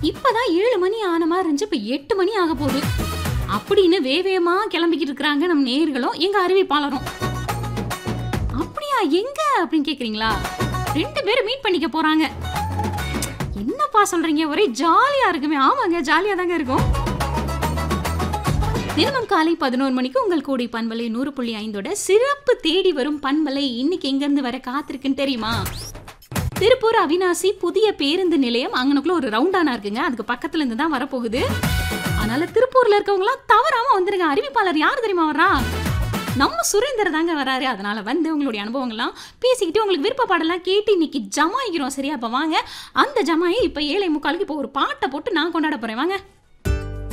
இப்பதான் ஏழு மணி ஆன மாதிரி இருந்துச்சு இப்ப எட்டு மணி ஆக போகுது அப்படின்னு வேவேமா கிளம்பிக்கிட்டு இருக்கிறாங்க நம்ம நேர்களும் எங்க அறிவிப்பாளரும் அப்படியா எங்க அப்படின்னு கேக்குறீங்களா ரெண்டு பேரும் மீட் பண்ணிக்க போறாங்க என்னப்பா சொல்றீங்க ஒரே ஜாலியா இருக்குமே ஆமாங்க ஜாலியா தாங்க இருக்கும் தினமும் காலை பதினோரு மணிக்கு உங்கள் கூடி பண்பலை நூறு புள்ளி ஐந்தோட சிறப்பு தேடி வரும் பண்பலை இன்னைக்கு எங்கிருந்து வர காத்திருக்குன்னு தெரியுமா திருப்பூர் அவினாசி புதிய பேருந்து நிலையம் அங்கனக்குள்ள ஒரு ரவுண்டானா இருக்குங்க அதுக்கு பக்கத்துல இருந்து தான் வரப்போகுது அதனால திருப்பூர்ல இருக்கவங்களாம் தவறாம வந்துருங்க அறிவிப்பாளர் யார் தெரியுமா வர்றா நம்ம சுரேந்தர் தாங்க வராரு அதனால வந்து உங்களுடைய அனுபவங்கள்லாம் பேசிக்கிட்டு உங்களுக்கு விருப்ப பாடலாம் கேட்டு இன்னைக்கு ஜமாயிக்கிறோம் சரியா அப்ப வாங்க அந்த ஜமாயை இப்ப ஏழை முக்காலுக்கு இப்போ ஒரு பாட்டை போட்டு நான் கொண்டாட போறேன் வாங்க